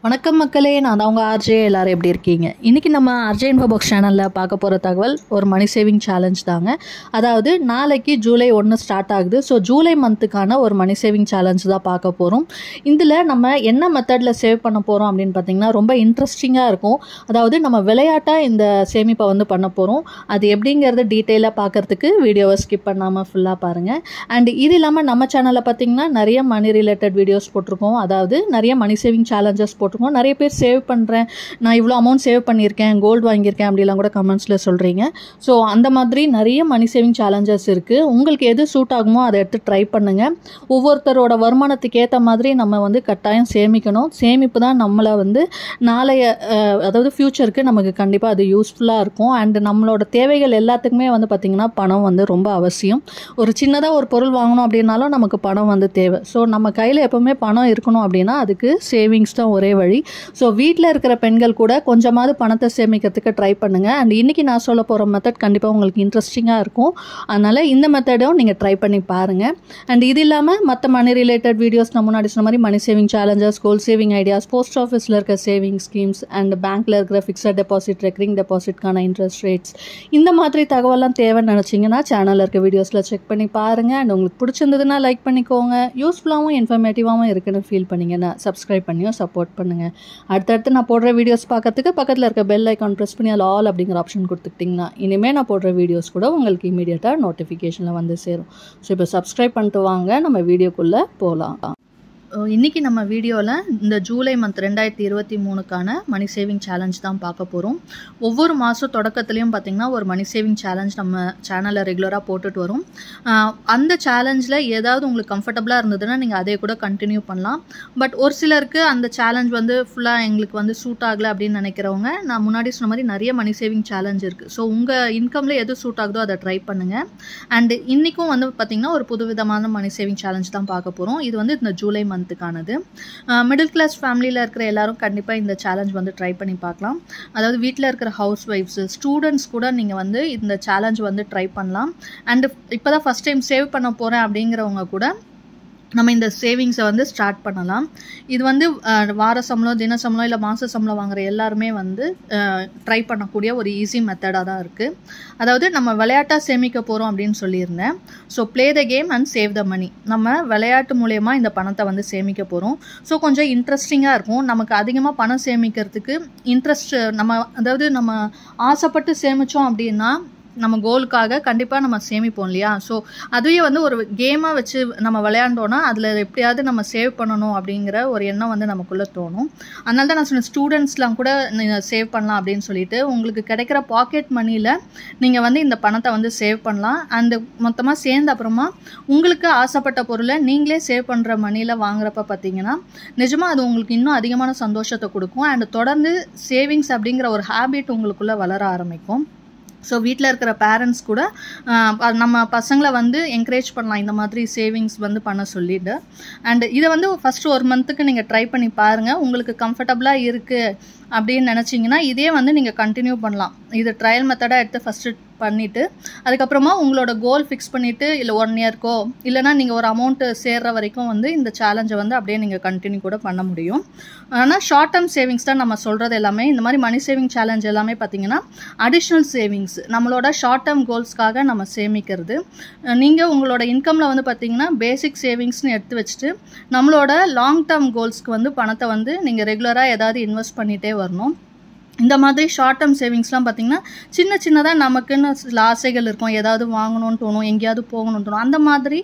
வணக்கம் மக்களே நான் தான் உங்கள் ஆர்ஜே எல்லாரும் எப்படி இருக்கீங்க இன்றைக்கி நம்ம ஆர்ஜே இன்ஃபோபாக்ஸ் சேனலில் பார்க்க போகிற தகவல் ஒரு மணி சேவிங் சேலஞ்ச் தாங்க அதாவது நாளைக்கு ஜூலை ஒன்று ஸ்டார்ட் ஆகுது ஸோ ஜூலை மந்த்துக்கான ஒரு மணி சேவிங் சேலஞ்ச் தான் பார்க்க போகிறோம் இதில் நம்ம என்ன மெத்தடில் சேவ் பண்ண போகிறோம் அப்படின்னு பார்த்தீங்கன்னா ரொம்ப இன்ட்ரெஸ்டிங்காக இருக்கும் அதாவது நம்ம விளையாட்டாக இந்த சேமிப்பை வந்து பண்ண போகிறோம் அது எப்படிங்கிறது டீட்டெயிலாக பார்க்கறதுக்கு வீடியோவை ஸ்கிப் பண்ணாமல் ஃபுல்லாக பாருங்கள் அண்ட் இது இல்லாமல் நம்ம சேனலில் பார்த்தீங்கன்னா நிறைய மணி ரிலேட்டட் வீடியோஸ் போட்டிருக்கோம் அதாவது நிறைய மணி சேவிங் சேலஞ்சஸ் போட்டிருக்கோம் நிறைய பேர் சேவ் பண்ணுறேன் நான் இவ்வளோ அமௌண்ட் சேவ் பண்ணியிருக்கேன் கோல்டு வாங்கியிருக்கேன் அப்படிலாம் கூட கமெண்ட்ஸில் சொல்கிறீங்க ஸோ அந்த மாதிரி நிறைய மணி சேவிங் சேலஞ்சஸ் இருக்குது உங்களுக்கு எது சூட் ஆகுமோ அதை எடுத்து ட்ரை பண்ணுங்கள் ஒவ்வொருத்தரோட வருமானத்துக்கு ஏற்ற மாதிரி நம்ம வந்து கட்டாயம் சேமிக்கணும் சேமிப்பு தான் நம்மளை வந்து நாளைய அஹ், அதாவது ஃப்யூச்சருக்கு நமக்கு கண்டிப்பாக அது யூஸ்ஃபுல்லாக இருக்கும் அண்ட் நம்மளோட தேவைகள் எல்லாத்துக்குமே வந்து பார்த்திங்கன்னா பணம் வந்து ரொம்ப அவசியம் ஒரு சின்னதாக ஒரு பொருள் வாங்கணும் அப்படின்னாலும் நமக்கு பணம் வந்து தேவை ஸோ நம்ம கையில் எப்போவுமே பணம் இருக்கணும் அப்படின்னா அதுக்கு சேவிங்ஸ் தான் ஒரே வழி ஸோ வீட்டில் இருக்கிற பெண்கள் கூட கொஞ்சமாவது பணத்தை சேமிக்கிறதுக்கு ட்ரை பண்ணுங்கள் அண்ட் இன்றைக்கி நான் சொல்ல போகிற மெத்தட் கண்டிப்பாக உங்களுக்கு இன்ட்ரெஸ்டிங்காக இருக்கும் அதனால் இந்த மெத்தடும் நீங்கள் ட்ரை பண்ணி பாருங்கள் அண்ட் இது இல்லாமல் மற்ற மணி ரிலேட்டட் வீடியோஸ் நான் முன்னாடி சொன்ன மாதிரி money saving challenges goal saving ideas post ஆஃபீஸில் இருக்க சேவிங் ஸ்கீம்ஸ் அண்ட் பேங்க்கில் இருக்கிற ஃபிக்ஸட் டெபாசிட் ரெக்கரிங் டெபாசிட்கான இன்ட்ரெஸ்ட் ரேட்ஸ் இந்த மாதிரி தகவலாம் தேவைன்னு நினச்சிங்கன்னா சேனலில் இருக்க வீடியோஸில் செக் பண்ணி பாருங்கள் அண்ட் உங்களுக்கு பிடிச்சிருந்ததுன்னா லைக் பண்ணிக்கோங்க யூஸ்ஃபுல்லாகவும் இன்ஃபர்மேட்டிவாகவும் இருக்குன்னு ஃபீல் பண்ணிங்கன்னா சப்ஸ்கிரைப் பண்ணியும் சப்போர்ட் பண்ணுங்கள் அடுத்தடுத்து நான் போடுற வீடியோஸ் பார்க்கறதுக்கு பக்கத்தில் இருக்க பெல் ஐக்கான் ப்ரெஸ் பண்ணி அதில் ஆல் அப்படிங்கிற ஆப்ஷன் கொடுத்துக்கிட்டிங்கன்னா இனிமேல் நான் போடுற வீடியோஸ் கூட உங்களுக்கு இமீடியட்டாக நோட்டிஃபிகேஷனில் வந்து சேரும் ஸோ இப்போ சப்ஸ்கிரைப் பண்ணிட்டு வாங்க நம்ம வீடியோக்குள்ளே போகலாம் இன்றைக்கி நம்ம வீடியோவில் இந்த ஜூலை மந்த் ரெண்டாயிரத்தி இருபத்தி மூணுக்கான மணி சேவிங் சேலஞ்ச் தான் பார்க்க போகிறோம் ஒவ்வொரு மாதம் தொடக்கத்துலேயும் பார்த்திங்கன்னா ஒரு மணி சேவிங் சேலஞ்ச் நம்ம சேனலில் ரெகுலராக போட்டுட்டு வரும் ஆஹ் அந்த சேலஞ்சில் ஏதாவது உங்களுக்கு கம்ஃபர்டபுளாக இருந்ததுன்னா நீங்கள் அதே கூட கண்டினியூ பண்ணலாம் பட் ஒரு சிலருக்கு அந்த சேலஞ்ச் வந்து ஃபுல்லாக எங்களுக்கு வந்து சூட் ஆகலை அப்படின்னு நினைக்கிறவங்க நான் முன்னாடி சொன்ன மாதிரி நிறைய மணி சேவிங் சேலஞ்ச் இருக்குது ஸோ உங்கள் இன்கமில் எது சூட் ஆகுதோ அதை ட்ரை பண்ணுங்கள் அண்ட் இன்றைக்கும் வந்து பார்த்திங்கன்னா ஒரு புதுவிதமான மணி சேவிங் சேலஞ்ச் தான் பார்க்க போகிறோம் இது வந்து இந்த ஜூலை மந்த்துக்கானது மிடில் கிளாஸ் ஃபேமிலியில் இருக்கிற எல்லாரும் கண்டிப்பாக இந்த சேலஞ்ச் வந்து ட்ரை பண்ணி பார்க்கலாம் அதாவது வீட்டில் இருக்கிற ஹவுஸ் ஒய்ஃப்ஸு ஸ்டூடெண்ட்ஸ் கூட நீங்கள் வந்து இந்த சேலஞ்ச் வந்து ட்ரை பண்ணலாம் அண்ட் இப்போ தான் ஃபஸ்ட் டைம் சேவ் பண்ண போகிறேன் அப்படிங்கிறவங்க கூட நம்ம இந்த சேவிங்ஸை வந்து ஸ்டார்ட் பண்ணலாம் இது வந்து அஹ், வார சம்பளம் தின சம்பளம் இல்லை மாத சம்பளம் வாங்குற எல்லாருமே வந்து ட்ரை பண்ணக்கூடிய ஒரு ஈஸி மெத்தடாக தான் இருக்குது அதாவது நம்ம விளையாட்டாக சேமிக்க போகிறோம் அப்படின்னு சொல்லியிருந்தேன் so play the game and save the money நம்ம விளையாட்டு மூலயமா இந்த பணத்தை வந்து சேமிக்க போகிறோம் ஸோ கொஞ்சம் இன்ட்ரெஸ்டிங்காக இருக்கும் நமக்கு அதிகமாக பணம் சேமிக்கிறதுக்கு இன்ட்ரெஸ்ட் நம்ம அதாவது நம்ம ஆசைப்பட்டு சேமித்தோம் அப்படின்னா நம்ம கோலுக்காக கண்டிப்பாக நம்ம சேமிப்போம் இல்லையா ஸோ அதுவே வந்து ஒரு கேமாக வச்சு நம்ம விளையாண்டோன்னா அதில் எப்படியாவது நம்ம சேவ் பண்ணணும் அப்படிங்கிற ஒரு எண்ணம் வந்து நமக்குள்ளே தோணும் அதனால தான் நான் சொன்னேன் ஸ்டூடெண்ட்ஸ்லாம் கூட நீங்கள் சேவ் பண்ணலாம் அப்படின்னு சொல்லிட்டு உங்களுக்கு கிடைக்கிற பாக்கெட் மணியில் நீங்கள் வந்து இந்த பணத்தை வந்து சேவ் பண்ணலாம் அந்த மொத்தமாக சேர்ந்த அப்புறமா உங்களுக்கு ஆசைப்பட்ட பொருளை நீங்களே சேவ் பண்ணுற மணியில் வாங்குறப்ப பார்த்தீங்கன்னா நிஜமாக அது உங்களுக்கு இன்னும் அதிகமான சந்தோஷத்தை கொடுக்கும் அண்ட் தொடர்ந்து சேவிங்ஸ் அப்படிங்கிற ஒரு ஹேபிட் உங்களுக்குள்ளே வளர ஆரம்பிக்கும் ஸோ வீட்டில் இருக்கிற பேரண்ட்ஸ் கூட ஆஹ், ப- நம்ம பசங்களை வந்து என்கரேஜ் பண்ணலாம் இந்த மாதிரி சேவிங்ஸ் வந்து பண்ண சொல்லிட்டு அண்ட் இதை வந்து ஃபஸ்ட்டு ஒரு மந்த்துக்கு நீங்கள் ட்ரை பண்ணி பாருங்கள் உங்களுக்கு கம்ஃபர்டபுளாக இருக்குது அப்படின்னு நினச்சிங்கன்னா இதே வந்து நீங்கள் கண்டினியூ பண்ணலாம் இது ட்ரையல் மெத்தடாக எடுத்து ஃபஸ்ட்டு பண்ணிவிட்டு அதுக்கப்புறமா உங்களோட கோல் ஃபிக்ஸ் பண்ணிவிட்டு இல்லை ஒன் இயர்க்கோ இல்லைனா நீங்கள் ஒரு அமௌண்ட்டு சேர்ற வரைக்கும் வந்து இந்த சேலஞ்சை வந்து அப்படியே நீங்கள் கண்டினியூ கூட பண்ண முடியும் ஆனால் ஷார்ட் டேர்ம் சேவிங்ஸ் தான் நம்ம சொல்கிறது எல்லாமே இந்த மாதிரி மணி சேவிங் சேலஞ்ச் எல்லாமே பார்த்தீங்கன்னா அடிஷ்னல் சேவிங்ஸ் நம்மளோட ஷார்ட் டேர்ம் கோல்ஸ்க்காக நம்ம சேமிக்கிறது நீங்கள் உங்களோட இன்கமில் வந்து பார்த்தீங்கன்னா பேசிக் சேவிங்ஸ்னு எடுத்து வச்சுட்டு நம்மளோட லாங் டேர்ம் கோல்ஸ்க்கு வந்து பணத்தை வந்து நீங்கள் ரெகுலராக ஏதாவது இன்வெஸ்ட் பண்ணிகிட்டே வரணும் இந்த மாதிரி ஷார்ட் டேர்ம் சேவிங்ஸ்லாம் பார்த்தீங்கன்னா சின்ன சின்னதாக நமக்குன்னு சில ஆசைகள் இருக்கும் ஏதாவது வாங்கணும்னு தோணும் எங்கேயாவது போகணும்னு தோணும் அந்த மாதிரி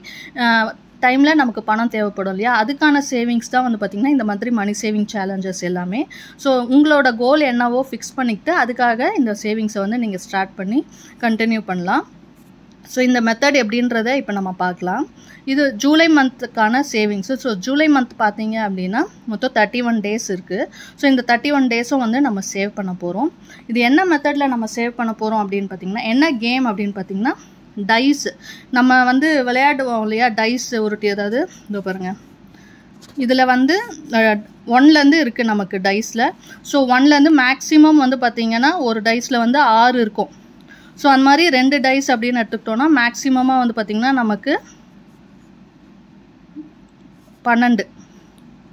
டைமில் நமக்கு பணம் தேவைப்படும் இல்லையா அதுக்கான சேவிங்ஸ் தான் வந்து பார்த்திங்கன்னா இந்த மாதிரி மணி சேவிங் சேலஞ்சஸ் எல்லாமே ஸோ உங்களோட கோல் என்னவோ ஃபிக்ஸ் பண்ணிக்கிட்டு அதுக்காக இந்த சேவிங்ஸை வந்து நீங்கள் ஸ்டார்ட் பண்ணி கண்டினியூ பண்ணலாம் ஸோ இந்த மெத்தட் எப்படின்றத இப்போ நம்ம பார்க்கலாம் இது ஜூலை மந்த்துக்கான சேவிங்ஸு ஸோ ஜூலை மந்த் பார்த்தீங்க அப்படின்னா மொத்தம் தேர்ட்டி ஒன் டேஸ் இருக்குது ஸோ இந்த தேர்ட்டி ஒன் டேஸும் வந்து நம்ம சேவ் பண்ண போகிறோம் இது என்ன மெத்தடில் நம்ம சேவ் பண்ண போகிறோம் அப்படின்னு பார்த்தீங்கன்னா என்ன கேம் அப்படின்னு பார்த்தீங்கன்னா டைஸ் நம்ம வந்து விளையாடுவோம் இல்லையா டைஸ் உருட்டி அதாவது இதோ பாருங்கள் இதில் வந்து ஒன்லேருந்து இருக்குது நமக்கு டைஸில் ஸோ ஒன்லேருந்து மேக்ஸிமம் வந்து பார்த்திங்கன்னா ஒரு டைஸில் வந்து ஆறு இருக்கும் ஸோ அந்த மாதிரி ரெண்டு டைஸ் அப்படின்னு எடுத்துக்கிட்டோன்னா மேக்ஸிமமாக வந்து பார்த்திங்கன்னா நமக்கு பன்னெண்டு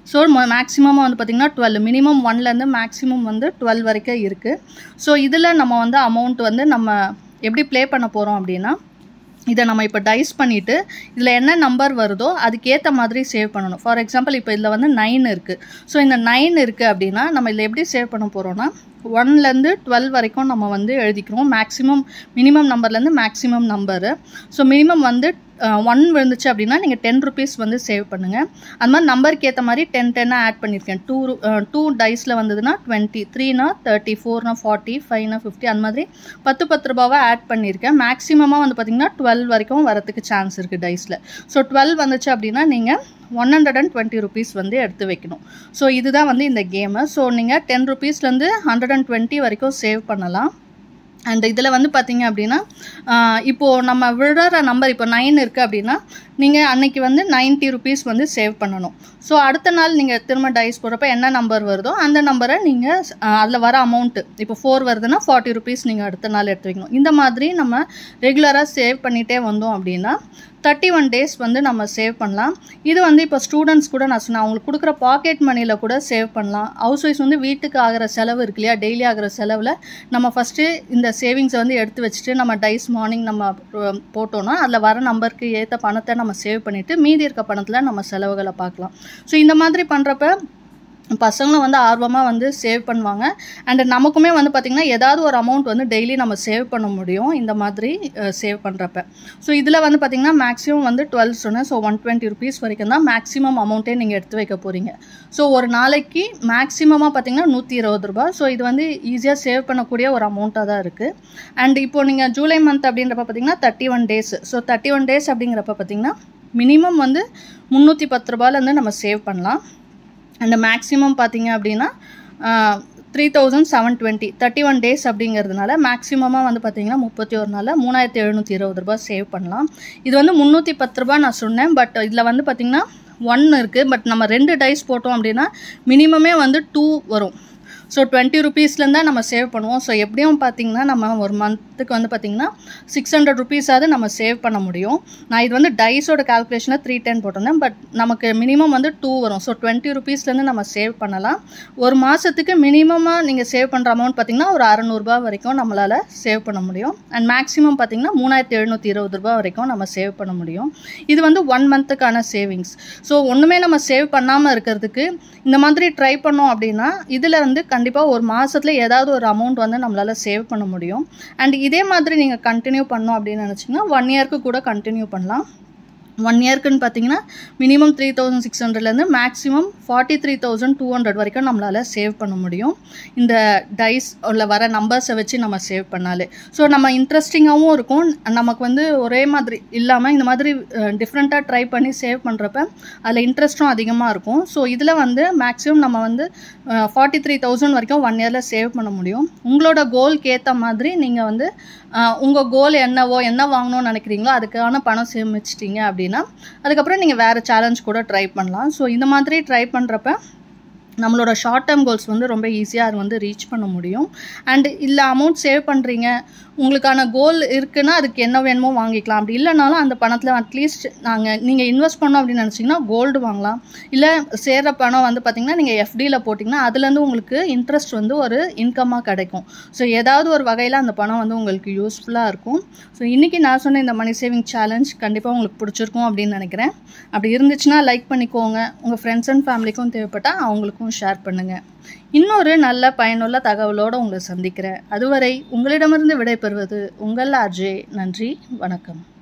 ஸோ மேக்ஸிமமாக வந்து பார்த்திங்கன்னா டுவெல் மினிமம் ஒன்லேருந்து மேக்ஸிமம் வந்து டுவெல் வரைக்கும் இருக்குது ஸோ இதில் நம்ம வந்து அமௌண்ட் வந்து நம்ம எப்படி ப்ளே பண்ண போகிறோம் அப்படின்னா இதை நம்ம இப்போ டைஸ் பண்ணிவிட்டு இதில் என்ன நம்பர் வருதோ அதுக்கேற்ற மாதிரி சேவ் பண்ணணும் ஃபார் எக்ஸாம்பிள் இப்போ இதில் வந்து நைன் இருக்குது ஸோ இந்த நைன் இருக்குது அப்படின்னா நம்ம இதில் எப்படி சேவ் பண்ண போகிறோன்னா ஒன்லேருந்து டுவெல் வரைக்கும் நம்ம வந்து எழுதிக்கிறோம் மேக்ஸிமம் மினிமம் நம்பர்லேருந்து மேக்ஸிமம் நம்பரு ஸோ மினிமம் வந்து ஒன் விழுந்துச்சு அப்படின்னா நீங்கள் டென் ருபீஸ் வந்து சேவ் பண்ணுங்கள் அது மாதிரி நம்பருக்கு ஏற்ற மாதிரி டென் டென்னாக ஆட் பண்ணியிருக்கேன் டூ டூ டைஸில் வந்ததுன்னா டுவெண்ட்டி த்ரீனா தேர்ட்டி ஃபோர்னா ஃபார்ட்டி ஃபைவ்னா ஃபிஃப்டி அந்த மாதிரி பத்து பத்து ரூபாவை ஆட் பண்ணியிருக்கேன் மேக்ஸிமமாக வந்து பார்த்திங்கன்னா டுவெல் வரைக்கும் வரதுக்கு சான்ஸ் இருக்குது டைஸில் ஸோ டுவெல் வந்துச்சு அப்படின்னா நீங்கள் one hundred and twenty rupees வந்து எடுத்து வைக்கணும் ஸோ இதுதான் வந்து இந்த கேமு ஸோ நீங்கள் டென் ருபீஸ்லேருந்து ஹண்ட்ரட் அண்ட் டுவெண்ட்டி வரைக்கும் சேவ் பண்ணலாம் அண்ட் இதில் வந்து பார்த்தீங்க அப்படின்னா இப்போது நம்ம விழுற நம்பர் இப்போ நைன் இருக்குது அப்படின்னா நீங்கள் அன்னைக்கு வந்து நைன்ட்டி ருபீஸ் வந்து சேவ் பண்ணணும் ஸோ அடுத்த நாள் நீங்கள் திரும்ப டைஸ் போடுறப்ப என்ன நம்பர் வருதோ அந்த நம்பரை நீங்கள் அதில் வர அமௌண்ட்டு இப்போ ஃபோர் வருதுன்னா ஃபார்ட்டி ருபீஸ் நீங்கள் அடுத்த நாள் எடுத்து வைக்கணும் இந்த மாதிரி நம்ம ரெகுலராக சேவ் பண்ணிகிட்டே வந்தோம் அப்படின்னா தேர்ட்டி ஒன் டேஸ் வந்து நம்ம சேவ் பண்ணலாம் இது வந்து இப்போ ஸ்டூடெண்ட்ஸ் கூட நான் சொன்னேன் அவங்களுக்கு கொடுக்குற பாக்கெட் மணியில் கூட சேவ் பண்ணலாம் ஹவுஸ் ஒய்ஃப் வந்து வீட்டுக்கு ஆகிற செலவு இருக்கு இல்லையா டெய்லி ஆகிற செலவில் நம்ம ஃபஸ்ட்டு இந்த சேவிங்ஸை வந்து எடுத்து வச்சுட்டு நம்ம டைஸ் மார்னிங் நம்ம போட்டோன்னா அதில் வர நம்பருக்கு ஏற்ற பணத்தை நம்ம சேவ் பண்ணிவிட்டு மீதி இருக்க பணத்தில் நம்ம செலவுகளை பார்க்கலாம் ஸோ இந்த மாதிரி பண்ணுறப்ப பசங்களும் வந்து ஆர்வமாக வந்து சேவ் பண்ணுவாங்க அண்ட் நமக்குமே வந்து பார்த்திங்கன்னா ஏதாவது ஒரு அமௌண்ட் வந்து டெய்லி நம்ம சேவ் பண்ண முடியும் இந்த மாதிரி சேவ் பண்ணுறப்ப ஸோ இதில் வந்து பார்த்திங்கன்னா மேக்ஸிமம் வந்து டுவெல் சொன்னேன் ஸோ ஒன் டுவெண்ட்டி ருபீஸ் வரைக்கும் தான் மேக்ஸிமம் அமௌண்ட்டே நீங்கள் எடுத்து வைக்க போகிறீங்க ஸோ ஒரு நாளைக்கு மேக்ஸிமமாக பார்த்திங்கன்னா நூற்றி இருபது ரூபா ஸோ இது வந்து ஈஸியாக சேவ் பண்ணக்கூடிய ஒரு அமௌண்ட்டாக தான் இருக்குது அண்ட் இப்போது நீங்கள் ஜூலை மந்த் அப்படின்றப்ப பார்த்திங்கன்னா thirty one days so thirty one days அப்படிங்கிறப்ப பார்த்திங்கன்னா மினிமம் வந்து முந்நூற்றி பத்து ரூபாயிலேருந்து நம்ம சேவ் பண்ணலாம் அண்ட் மேக்ஸிமம் பார்த்தீங்க அப்படின்னா three thousand seven twenty thirty one days அப்படிங்கிறதுனால மேக்ஸிமமாக வந்து பார்த்தீங்கன்னா முப்பத்தி ஒரு நாளில் மூணாயிரத்தி எழுநூற்றி இருபது ரூபாய் சேவ் பண்ணலாம் இது வந்து முந்நூற்றி பத்து ரூபா நான் சொன்னேன் பட் இதில் வந்து பார்த்திங்கன்னா ஒன் இருக்குது பட் நம்ம ரெண்டு டைஸ் போட்டோம் அப்படின்னா மினிமமே வந்து டூ வரும் ஸோ டுவெண்ட்டி ருபீஸ்லேருந்து தான் நம்ம சேவ் பண்ணுவோம் ஸோ எப்படியும் பார்த்தீங்கன்னா நம்ம ஒரு மந்த்துக்கு வந்து பார்த்திங்கன்னா சிக்ஸ் ஹண்ட்ரட் ருபீஸாவது நம்ம சேவ் பண்ண முடியும் நான் இது வந்து டைஸோட கால்குலேஷனில் த்ரீ டென் போட்டிருந்தேன் பட் நமக்கு மினிமம் வந்து டூ வரும் ஸோ டுவெண்ட்டி ருபீஸ்லேருந்து நம்ம சேவ் பண்ணலாம் ஒரு மாதத்துக்கு மினிமமாக நீங்கள் சேவ் பண்ணுற அமௌண்ட் பார்த்திங்கன்னா ஒரு அறநூறுபா வரைக்கும் நம்மளால் சேவ் பண்ண முடியும் அண்ட் மேக்ஸிமம் பார்த்திங்கன்னா மூணாயிரத்தி எழுநூற்றி இருபது ரூபா வரைக்கும் நம்ம சேவ் பண்ண முடியும் இது வந்து ஒன் மந்த்துக்கான சேவிங்ஸ் ஸோ ஒன்றுமே நம்ம சேவ் பண்ணாமல் இருக்கிறதுக்கு இந்த மாதிரி ட்ரை பண்ணோம் அப்படின்னா இதில் வந்து கண்டிப்பாக ஒரு மாதத்தில் ஏதாவது ஒரு அமௌண்ட் வந்து நம்மளால் சேவ் பண்ண முடியும் அண்ட் இதே மாதிரி நீங்கள் கண்டினியூ பண்ணோம் அப்படின்னு நினச்சிங்கன்னா ஒன் இயர்க்கு கூட கண்டினியூ பண்ணலாம் ஒன் இயர்க்குன்னு பார்த்தீங்கன்னா மினிமம் த்ரீ தௌசண்ட் சிக்ஸ் ஹண்ட்ரட்லேருந்து maximum forty three thousand two hundred வரைக்கும் நம்மளால் சேவ் பண்ண முடியும் இந்த டைஸ் உள்ள வர நம்பர்ஸை வச்சு நம்ம சேவ் பண்ணாலே ஸோ நம்ம இன்ட்ரெஸ்டிங்காகவும் இருக்கும் நமக்கு வந்து ஒரே மாதிரி இல்லாமல் இந்த மாதிரி டிஃப்ரெண்ட்டாக ட்ரை பண்ணி சேவ் பண்ணுறப்ப அதில் இன்ட்ரெஸ்ட்டும் அதிகமாக இருக்கும் ஸோ இதில் வந்து மேக்ஸிமம் நம்ம வந்து ஃபார்ட்டி த்ரீ தௌசண்ட் வரைக்கும் ஒன் இயரில் சேவ் பண்ண முடியும் உங்களோட கோல்க்கு ஏற்ற மாதிரி நீங்கள் வந்து உங்கள் கோல் என்னவோ என்ன வாங்கணும்னு நினைக்கிறீங்களோ அதுக்கான பணம் சேமிச்சிட்டிங்க அப்படின்னா அதுக்கப்புறம் நீங்கள் வேறு சேலஞ்ச் கூட ட்ரை பண்ணலாம் ஸோ இந்த மாதிரி ட்ரை பண்ணுறப்ப நம்மளோட ஷார்ட் டேர்ம் கோல்ஸ் வந்து ரொம்ப ஈஸியாக அது வந்து ரீச் பண்ண முடியும் அண்ட் இல்லை அமௌண்ட் சேவ் பண்ணுறீங்க உங்களுக்கான கோல் இருக்குன்னா அதுக்கு என்ன வேணுமோ வாங்கிக்கலாம் அப்படி இல்லைனாலும் அந்த பணத்தில் அட்லீஸ்ட் நாங்கள் நீங்கள் இன்வெஸ்ட் பண்ணோம் அப்படின்னு நினச்சிங்கன்னா கோல்டு வாங்கலாம் இல்லை சேர்கிற பணம் வந்து பார்த்திங்கன்னா நீங்கள் எஃப்டியில் போட்டிங்கன்னா அதுலேருந்து உங்களுக்கு இன்ட்ரெஸ்ட் வந்து ஒரு இன்கமாக கிடைக்கும் ஸோ ஏதாவது ஒரு வகையில் அந்த பணம் வந்து உங்களுக்கு யூஸ்ஃபுல்லாக இருக்கும் ஸோ இன்றைக்கி நான் சொன்ன இந்த மணி சேவிங் சேலஞ்ச் கண்டிப்பாக உங்களுக்கு பிடிச்சிருக்கும் அப்படின்னு நினைக்கிறேன் அப்படி இருந்துச்சுன்னா லைக் பண்ணிக்கோங்க உங்கள் ஃப்ரெண்ட்ஸ் அண்ட் ஃபேமிலிக்கும் தேவைப்பட்டால் அவங்களுக்கும் ஷேர் பண்ணுங்கள் இன்னொரு நல்ல பயனுள்ள தகவலோடு உங்களை சந்திக்கிறேன் அதுவரை உங்களிடமிருந்து விடைபெறுவது உங்கள் ஆர்ஜே நன்றி வணக்கம்